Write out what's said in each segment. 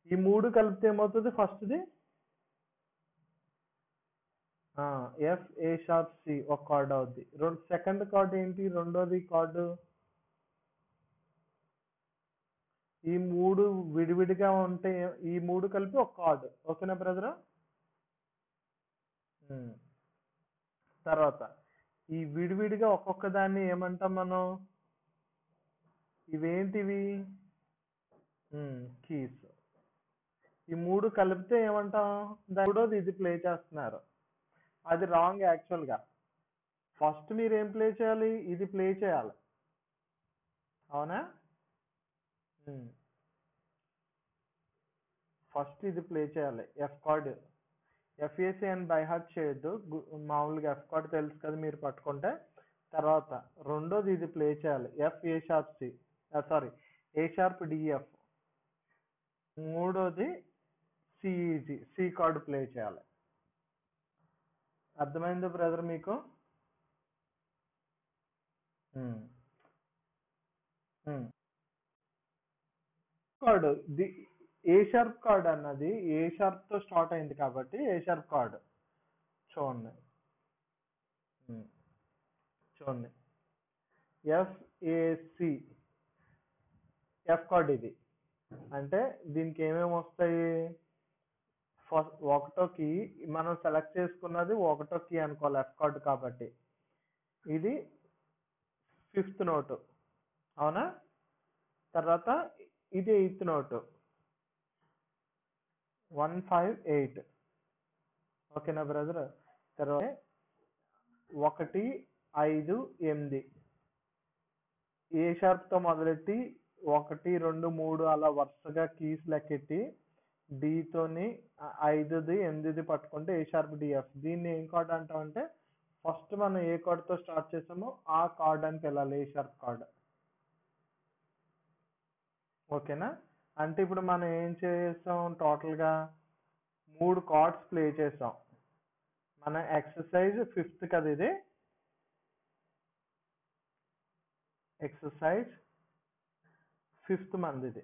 ఈ మూడు కలిపితే ఏమవుతుంది ఫస్ట్ది ఎఫ్ ఏ షార్ప్ సి ఒక కార్డ్ అవుద్ది రెండు సెకండ్ కార్డ్ ఏంటి రెండోది కార్డు ఈ మూడు విడివిడిగా ఉంటే ఈ మూడు కలిపి ఒక కార్డు ఓకేనా బ్రదర్ తర్వాత ఈ విడివిడిగా ఒక్కొక్క దాన్ని ఏమంటాం మనం ఇవేంటివి కీస్ ఈ మూడు కలిపితే ఏమంటాం దాని మూడోది ఇది ప్లే చేస్తున్నారు అది రాంగ్ యాక్చువల్గా ఫస్ట్ మీరు ఏం ప్లే చేయాలి ఇది ప్లే చేయాలి అవునా ఫస్ట్ ఇది ప్లే చేయాలి ఎఫ్ కార్డ్ ఎఫ్ఏసి అని బై హార్ట్ చేయొద్దు గు- మామూలుగా ఎఫ్ కార్డ్ తెలుసు కదా మీరు పట్టుకుంటే తర్వాత రెండోది ఇది ప్లే చేయాలి F A sharp C sorry A sharp D F మూడోది సిఈజి సి కార్డ్ ప్లే చేయాలి అర్థమైందా బ్రదర్ మీకు ఉమ్. ఉమ్. Card the A sharp card అన్నది ఏ షార్ప్ తో స్టార్ట్ అయింది కాబట్టి ఏ షార్ప్ కార్డ్ చూడండి ఉమ్. చూడండి ఎఫ్ఏసి ఎఫ్ కార్డ్ ఇది అంటే దీనికి ఏమేమి వస్తాయి ఫస్ట్ ఒకటో కీ మనం సెలెక్ట్ చేసుకున్నది ఒకటో కీ అనుకోవాలి ఎఫ్ కార్డ్ కాబట్టి ఇది ఫిఫ్త్ నోటు అవునా తర్వాత ఇది eighth note one five eight ఓకేనా బ్రదర్ తర్వాత ఒకటి ఐదు ఎనిమిది ఏ షార్ప్ తో మొదలెట్టి ఒకటి రెండు మూడు అలా వరుసగా కీస్ లెక్కెట్టి D తోని ఆ ఐదుది ఎనిమిదిది పట్టుకుంటే ఏ షార్ప్ డిఎఫ్ దీన్ని ఏం కార్డ్ అంటాం అంటే ఫస్ట్ మనం ఏ కార్డ్ తో స్టార్ట్ చేసామో ఆ కార్డ్ అని పిలాలి ఏ షార్ప్ కార్డ్ ఓకేనా అంటే ఇప్పుడు మనం ఏం చేసాం టోటల్ గా మూడు కార్డ్స్ ప్లే చేసాం మన ఎక్సర్సైజ్ ఫిఫ్త్ కదా ఇది ఎక్సర్సైజ్ ఫిఫ్త్ మంది ఇది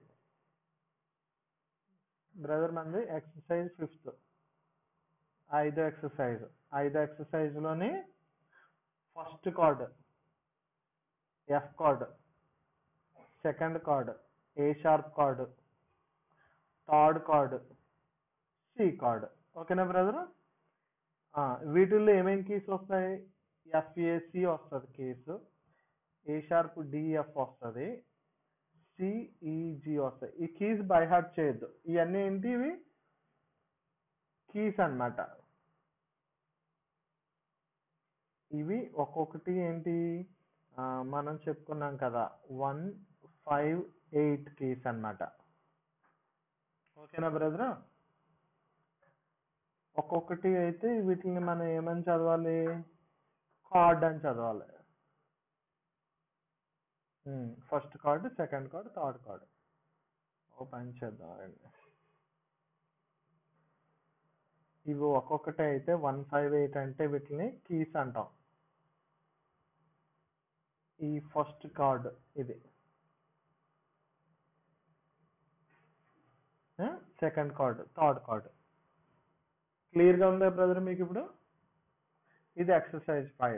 బ్రదర్ మంది ఎక్సర్సైజ్ ఫిఫ్త్ ఐదో ఎక్సర్సైజ్ ఐదో ఎక్సర్సైజ్ లోని first card F card second card A sharp card third card C card ఓకేనా బ్రదర్ వీటిల్లో ఏమేం కీస్ వస్తాయి ఎఫ్ఏసి వస్తుంది కేసు ఏ షార్ప్ డిఎఫ్ వస్తుంది సిఈజి వస్తాయి ఈ కీస్ బై హార్ట్ చేయొద్దు ఇవన్నీ ఏంటి ఇవి కీస్ అన్నమాట ఇవి ఒక్కొక్కటి ఏంటి ఆ, మనం చెప్పుకున్నాం కదా వన్ ఫైవ్ ఎయిట్ కీస్ అన్నమాట ఓకేనా బ్రదర్ ఒక్కొక్కటి అయితే వీటిని మనం ఏమని చదవాలి కార్డ్ అని చదవాలి first card second card third card open చేద్దాం రండి ఇవి ఒక్కొక్కటి అయితే వన్ ఫైవ్ ఎయిట్ అంటే వీటిని కీస్ అంటాం ఈ ఫస్ట్ కార్డ్ ఇది second card third card clear గా ఉందా బ్రదర్ మీకు ఇప్పుడు ఇది ఎక్సర్సైజ్ ఫైవ్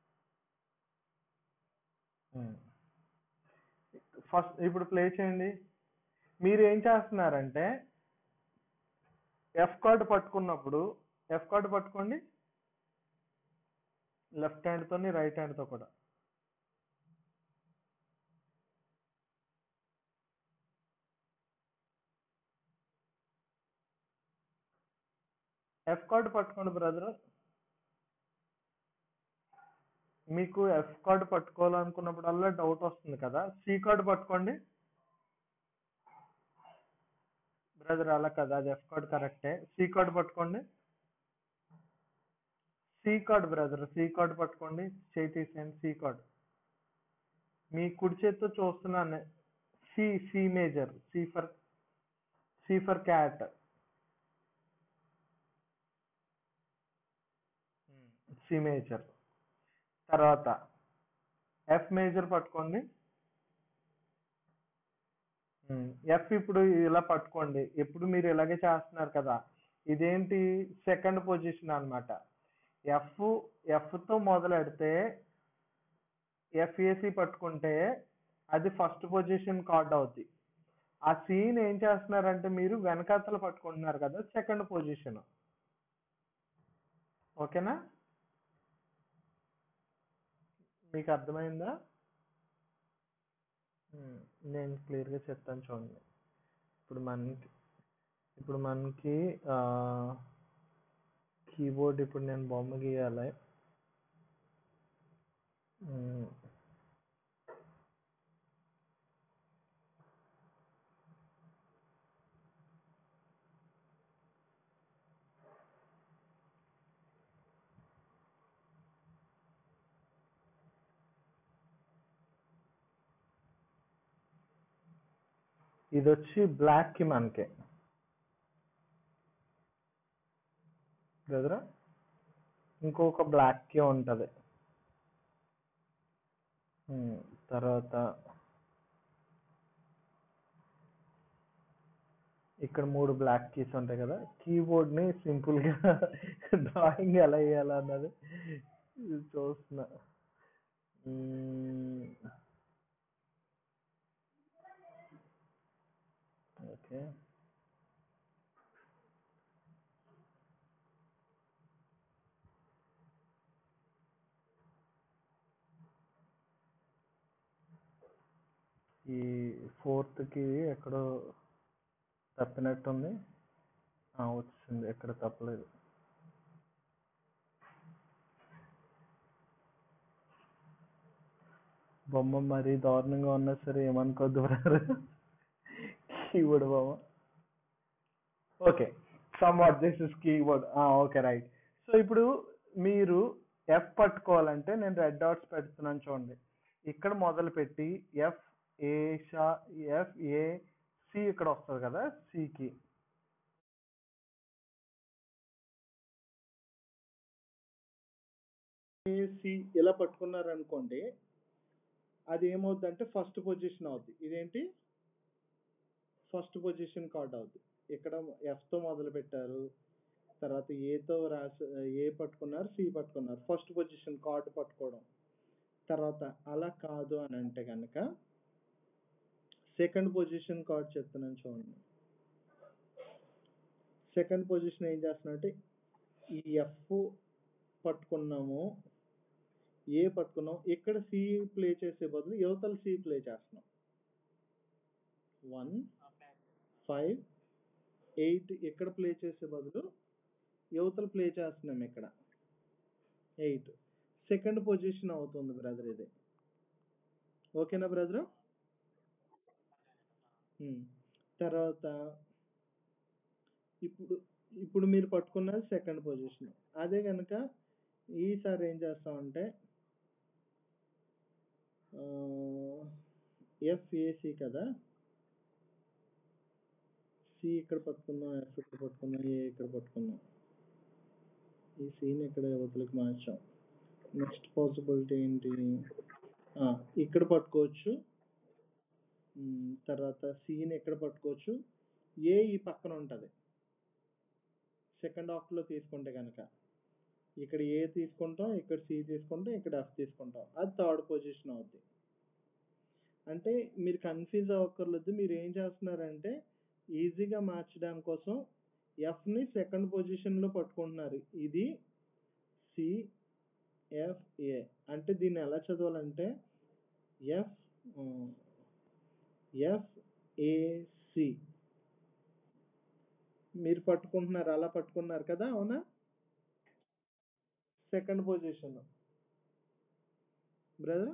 ఫస్ట్ ఇప్పుడు ప్లే చేయండి మీరు ఏం చేస్తున్నారంటే ఎఫ్ కార్డ్ పట్టుకున్నప్పుడు ఎఫ్ కార్డ్ పట్టుకోండి లెఫ్ట్ హ్యాండ్ తోని రైట్ హ్యాండ్ తో కూడా ఎఫ్ కార్డ్ పట్టుకోండి బ్రదర్ మీకు ఎఫ్ కార్డ్ పట్టుకోవాలనుకున్నప్పుడల్లా డౌట్ వస్తుంది కదా సి కార్డ్ పట్టుకోండి బ్రదర్ అలా కదా అది ఎఫ్ కార్డ్ కరెక్టే సి కార్డ్ పట్టుకోండి C card brother C card పట్టుకోండి చేయి తీసేయండి సి కార్డ్ మీ కుడి చేతితో చూస్తున్నాను C C major C for C for cat C major తర్వాత ఎఫ్ మేజర్ పట్టుకోండి ఎఫ్ ఇప్పుడు ఇలా పట్టుకోండి ఎప్పుడు మీరు ఇలాగే చేస్తున్నారు కదా ఇదేంటి సెకండ్ పొజిషన్ అన్నమాట ఎఫ్ ఎఫ్ తో మొదలెడితే ఎఫ్ఏసి పట్టుకుంటే అది ఫస్ట్ పొజిషన్ కార్డ్ అవుద్ది ఆ సీన్ ఏం చేస్తున్నారంటే మీరు వెనకాతల పట్టుకుంటున్నారు కదా సెకండ్ పొజిషన్ ఓకేనా మీకు అర్థమైందా ఉమ్, నేను క్లియర్గా చెప్తాను చూడండి ఇప్పుడు మనకి ఇప్పుడు మనకి కీబోర్డ్ ఇప్పుడు నేను బొమ్మ గీయాలి ఉమ్, ఇది వచ్చి బ్లాక్ కి మనకి బ్రదరా ఇంకొక బ్లాక్ కి ఉంటది ఉమ్, తర్వాత ఇక్కడ మూడు బ్లాక్ కీస్ ఉంటాయి కదా కీబోర్డ్ ని సింపుల్ గా డ్రాయింగ్ ఎలా వేయాలి అన్నది ఇది చూస్తున్నా ఉమ్, ఓకే ఈ ఫోర్త్ కి ఎక్కడో తప్పినట్టుంది ఆ, వచ్చింది ఎక్కడ తప్పలేదు బొమ్మ మరీ దారుణంగా ఉన్నా సరే ఏమనుకోద్దు బ్రదర్ కీబోర్డ్ బొమ్మ okay somewhat this is keyboard okay right so ఇప్పుడు మీరు ఎఫ్ పట్టుకోవాలంటే నేను రెడ్ డాట్స్ పెడుతున్నాను చూడండి ఇక్కడ మొదలు పెట్టి ఎఫ్ ఏ షా ఎఫ్ ఏ సి ఇక్కడ వస్తుంది కదా సికి సి ఇలా పట్టుకున్నారు అనుకోండి అది ఏమవుద్దంటే ఫస్ట్ పొజిషన్ అవుద్ది ఇదేంటి ఫస్ట్ పొజిషన్ కార్డ్ అవుద్ది ఇక్కడ ఎఫ్ తో మొదలు పెట్టారు తర్వాత ఏతో రాసి ఏ పట్టుకున్నారు సి పట్టుకున్నారు ఫస్ట్ పొజిషన్ కార్డు పట్టుకోవడం తర్వాత అలా కాదు అని అంటే కనుక సెకండ్ పొజిషన్ కార్డ్ చెప్తున్నాను చూడండి సెకండ్ పొజిషన్ ఏం చేస్తున్నట్టే ఈ ఎఫ్ పట్టుకున్నాము ఏ పట్టుకున్నాం ఇక్కడ సి ప్లే చేసే బదులు యువతల సి ప్లే చేస్తున్నాం వన్ ఫైవ్ ఎయిట్ ఇక్కడ ప్లే చేసే బదులు యువతలు ప్లే చేస్తున్నాం ఇక్కడ ఎయిట్ సెకండ్ పొజిషన్ అవుతుంది బ్రదర్ ఇది ఓకేనా బ్రదర్ తర్వాత ఇప్పుడు ఇప్పుడు మీరు పట్టుకున్నది సెకండ్ పొజిషన్ అదే కనుక ఈసారి ఏం చేస్తామంటే ఎఫ్ఏసి కదా సి ఇక్కడ పట్టుకుందాం ఎఫ్ ఇక్కడ పట్టుకుందాం ఏ ఇక్కడ పట్టుకుందాం ఈ సీన్ ఇక్కడ యువతలకు మార్చాం నెక్స్ట్ పాసిబిలిటీ ఏంటి ఆ, ఇక్కడ పట్టుకోవచ్చు ఉమ్, తర్వాత సీన్ ఎక్కడ పట్టుకోవచ్చు ఏ ఈ పక్కన ఉంటది సెకండ్ హాఫ్ లో తీసుకుంటే కనుక ఇక్కడ ఏ తీసుకుంటాం ఇక్కడ సి తీసుకుంటాం ఇక్కడ ఎఫ్ తీసుకుంటాం అది థర్డ్ పొజిషన్ అవుద్ది అంటే మీరు కన్ఫ్యూజ్ అవ్వక్కర్లేదు మీరు ఏం చేస్తున్నారంటే ఈజీగా మార్చడం కోసం ఎఫ్ ని సెకండ్ పొజిషన్ లో పట్టుకుంటున్నారు ఇది సి ఎఫ్ ఏ అంటే దీన్ని ఎలా చదవాలంటే ఎఫ్ ఎఫ్ ఏసి మీరు పట్టుకుంటున్నారు అలా పట్టుకున్నారు కదా అవునా సెకండ్ పొజిషన్ బ్రదర్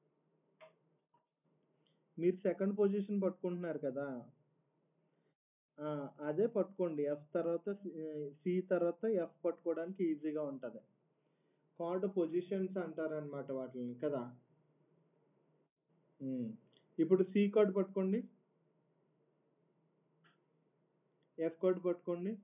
మీరు సెకండ్ పొజిషన్ పట్టుకుంటున్నారు కదా ఆ, అదే పట్టుకోండి ఎఫ్ తర్వాత సి తర్వాత ఎఫ్ పట్టుకోవడానికి ఈజీగా ఉంటది కార్డ్ పొజిషన్స్ అంటారనమాట వాటిని కదా ఉమ్. ఇప్పుడు సి కార్డ్ పట్టుకోండి ఎఫ్ కార్డ్ పట్టుకోండి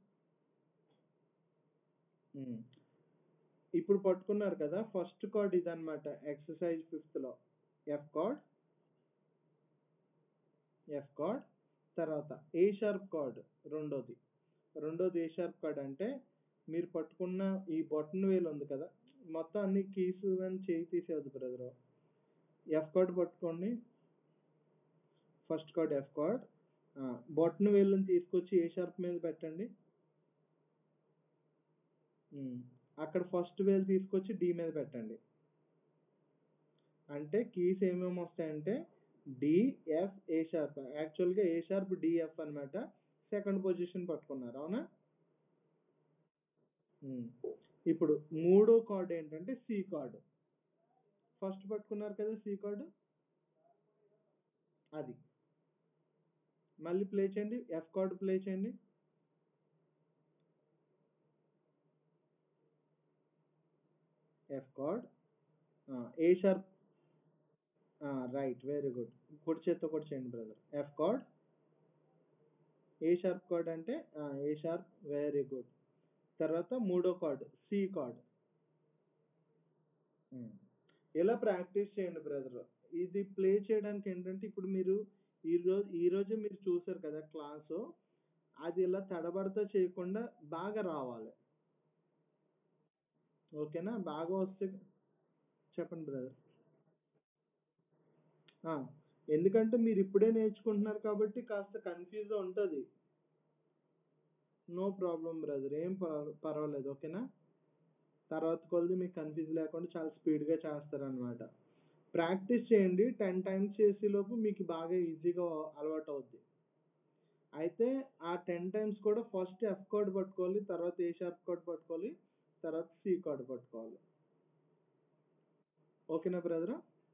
ఉమ్. ఇప్పుడు పట్టుకున్నారు కదా ఫస్ట్ కార్డ్ ఇదన్నమాట ఎక్సర్సైజ్ ఫిఫ్త్ లో ఎఫ్ కార్డ్ ఎఫ్ కార్డ్ తర్వాత ఏ షార్ప్ కార్డ్ రెండోది రెండోది ఏ షార్ప్ కార్డ్ అంటే మీరు పట్టుకున్న ఈ బొటన్ వేలు ఉంది కదా మొత్తం అన్ని కీస్ అని చేయి తీసేది బ్రదర్ ఎఫ్ కార్డ్ పట్టుకోండి ఫస్ట్ కార్డ్ ఎఫ్ కార్డ్ బొటన్ వేలుని తీసుకొచ్చి ఏ షార్ప్ మీద పెట్టండి ఉమ్, అక్కడ ఫస్ట్ వేలు తీసుకొచ్చి డి మీద పెట్టండి అంటే కీస్ ఏమేమి వస్తాయంటే డిఎఫ్ ఏ షార్ప్ యాక్చువల్గా ఏ షార్ప్ డిఎఫ్ అన్నమాట సెకండ్ పొజిషన్ పట్టుకున్నారు అవునా ఉమ్. ఇప్పుడు మూడో కార్డ్ ఏంటంటే సి కార్డు ఫస్ట్ పట్టుకున్నారు కదా సి కార్డు అది మళ్ళీ ప్లే చేయండి ఎఫ్ కార్డ్ ప్లే చేయండి F card A sharp right very good కుడి చేత్తో కూడా చేయండి brother F card A sharp card అంటే ఏ షార్ప్ వెరీ గుడ్ తర్వాత మూడో కార్డ్ సి కార్డ్ ఇలా ప్రాక్టీస్ చేయండి బ్రదర్ ఇది ప్లే చేయడానికి ఏంటంటే ఇప్పుడు మీరు ఈ రోజు ఈ రోజు మీరు చూసారు కదా క్లాసు అది ఇలా తడబడతా చేయకుండా బాగా రావాలి ఓకేనా బాగా వస్తే చెప్పండి బ్రదర్ ఎందుకంటే మీరు ఇప్పుడే నేర్చుకుంటున్నారు కాబట్టి కాస్త కన్ఫ్యూజ్ ఉంటుంది నో ప్రాబ్లం బ్రదర్ ఏం పర్వ- పర్వాలేదు ఓకేనా తర్వాత కొలది మీకు కన్ఫ్యూజ్ లేకుండా చాలా స్పీడ్గా చేస్తారనమాట ప్రాక్టీస్ చేయండి టెన్ టైమ్స్ చేసే లోపు మీకు బాగా ఈజీగా అలవాటు అవుద్ది అయితే ఆ టెన్ టైమ్స్ కూడా ఫస్ట్ ఎఫ్ కార్డ్ పట్టుకోవాలి తర్వాత ఏ షార్ప్ కార్డ్ పట్టుకోవాలి తర్వాత సి కార్డ్ పట్టుకోవాలి ఓకేనా బ్రదర్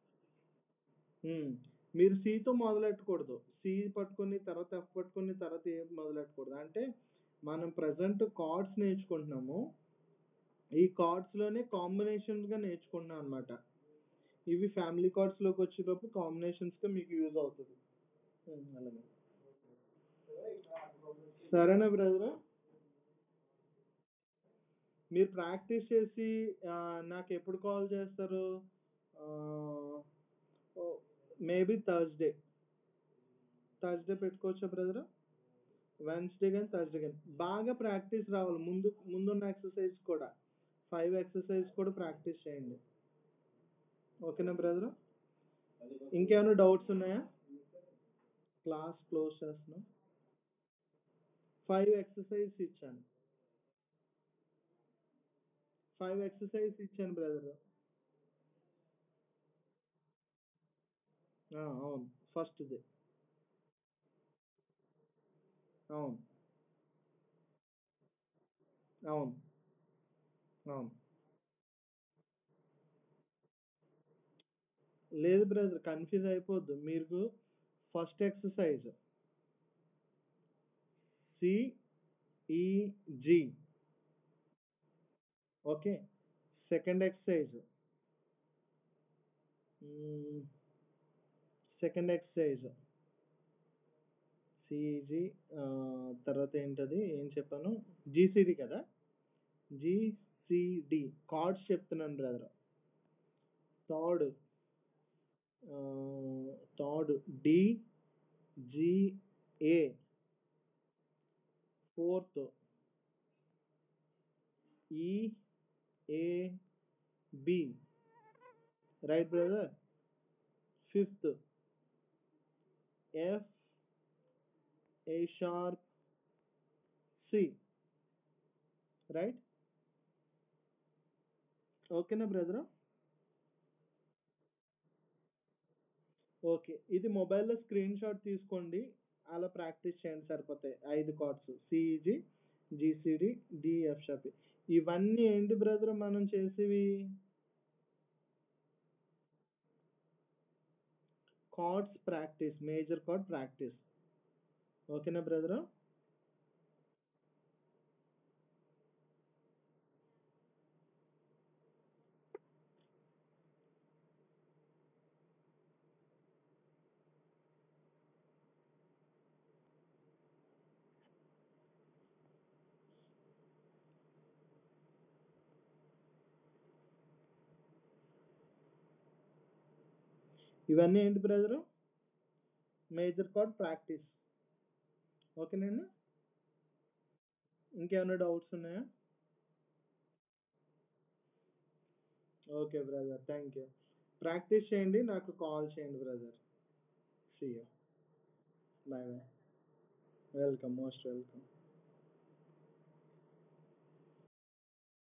మీరు సితో మొదలెట్టకూడదు సి పట్టుకొని తర్వాత ఎఫ్ పట్టుకొని తర్వాత ఏ మొదలెట్టకూడదు అంటే మనం ప్రజెంట్ కార్డ్స్ నేర్చుకుంటున్నాము ఈ కార్డ్స్ లోనే కాంబినేషన్స్ గా నేర్చుకుంటున్నాం అన్నమాట ఇవి ఫ్యామిలీ కార్డ్స్ లోకి వచ్చేటప్పుడు కాంబినేషన్స్ గా మీకు యూజ్ అవుతుంది ఉమ్, అలాగే సరేనా బ్రదర్ మీరు ప్రాక్టీస్ చేసి ఆ, నాకు ఎప్పుడు కాల్ చేస్తారు మేబీ థర్స్డే థర్స్డే పెట్టుకోవచ్చా బ్రదర్ వెన్స్డే కానీ థర్స్డే కానీ బాగా ప్రాక్టీస్ రావాలి ముందు ముందున్న ఎక్సర్సైజ్ కూడా ఫైవ్ ఎక్సర్సైజ్ కూడా ప్రాక్టీస్ చేయండి ఓకేనా బ్రదర్ ఇంకేమైనా డౌట్స్ ఉన్నాయా క్లాస్ క్లోజ్ చేస్తున్నాం ఫైవ్ ఎక్సర్సైజ్ ఇచ్చాను ఫైవ్ ఎక్సర్సైజ్ ఇచ్చాను బ్రదర్ అవును ఫస్ట్ది అవును అవును అవును లేదు బ్రదర్ కన్ఫ్యూజ్ అయిపోద్దు మీరు first exercise C E G okay second exercise second exercise C E G తర్వాత ఏంటది ఏం చెప్పాను జీసీడి కదా జీసీడి కార్డ్స్ చెప్తున్నాను brother third third D G A fourth E A B right brother fifth F A sharp C right ఓకేనా brother okay ఇది మొబైల్లో screen shot తీసుకోండి అలా ప్రాక్టీస్ చేయండి సరిపోతాయి ఐదు cards C E G G C D D F sharp ఇవన్నీ ఏంటి బ్రదర్ మనం చేసేవి cards practice major card practice ఓకేనా బ్రదర్ ఇవన్నీ ఏంటి బ్రదర్ మేజర్ కార్డ్ ప్రాక్టీస్ ఓకేనండి ఇంకేమైనా డౌట్స్ ఉన్నాయా okay brother thank you practice చేయండి నాకు కాల్ చేయండి brother see you bye bye welcome most welcome